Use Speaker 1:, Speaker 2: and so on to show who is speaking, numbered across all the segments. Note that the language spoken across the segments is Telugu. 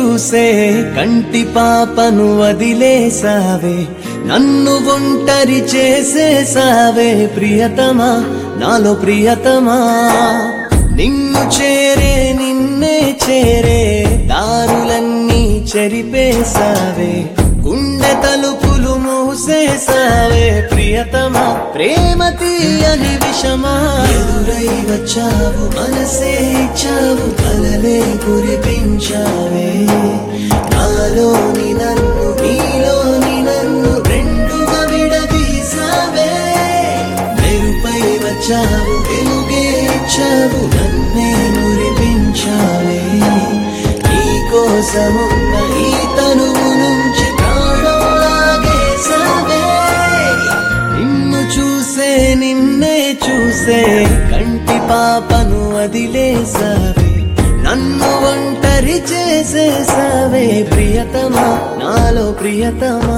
Speaker 1: చూసే కంటి పాపను వదిలేసావే నన్ను ఒంటరి చేసేసావే ప్రియతమా నాలో ప్రియతమా నిన్ను చేరే నిన్నే చేరే దారులన్నీ చెరిపేసావే గుండె తలుపులు మూసేసావే ప్రియతమా ప్రేమ తీయని విషమా ఎదురై వచ్చావు మనసే ఇచ్చావు కలలే కురిపించావే నాలోని నన్ను నీలోని నన్ను రెండుగా విడదీసావే మెరుపై వచ్చావు వెలుగే ఇచ్చావు నన్నే మురిపించావే నీ కోసమున్న ఈ తనువు నుంచి ప్రాణం లాగేసావే నిన్ను చూసే నిన్నే చూసే కంటి పాపను వదిలేసావే నన్ను ఒంటరి చేసేసావే ప్రియతమా నాలో ప్రియతమా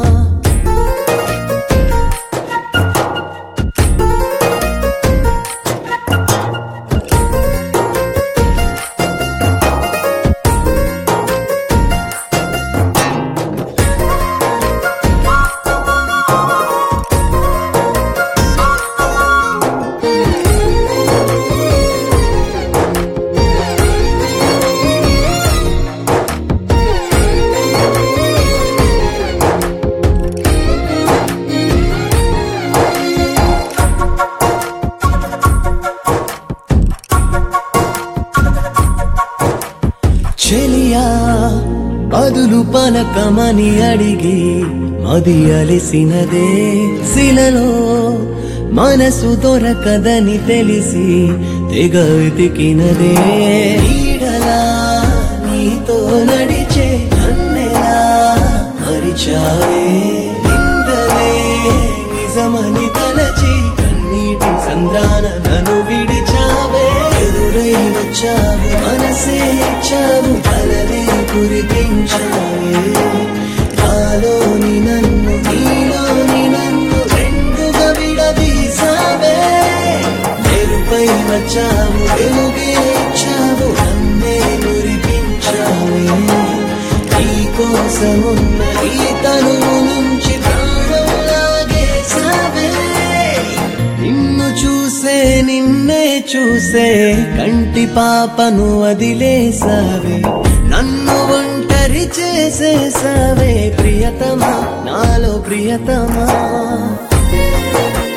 Speaker 1: చెలియా బదులు పలకమని అడిగి మది అలిసినదే శిలలో మనసు దొరకదని తెలిసి తెగ వెతికినదే ఈడలా నీతో నడిచే నన్నెలా మరిచావే నిందలే నిజమని తలచి కన్నీటి సంద్రాన నన్ను విడిచావే ఎదురై వచ్చావు మనసే ఇచ్చావు కలలే కురిపించావే నాలోని నన్ను నీలోని నన్ను రెండుగా విడదీసావే మెరుపై వచ్చావు వెలుగే ఇచ్చావు నన్నే మురిపించావే నీ కోసమున్న ఈ తనువు నుంచి ప్రాణం లాగేసావే నిన్ను చూసే నిన్నే చూసే కంటి పాపను వదిలేసావే నన్ను ఒంటరి చేసేసావే ప్రియతమా నాలో ప్రియతమా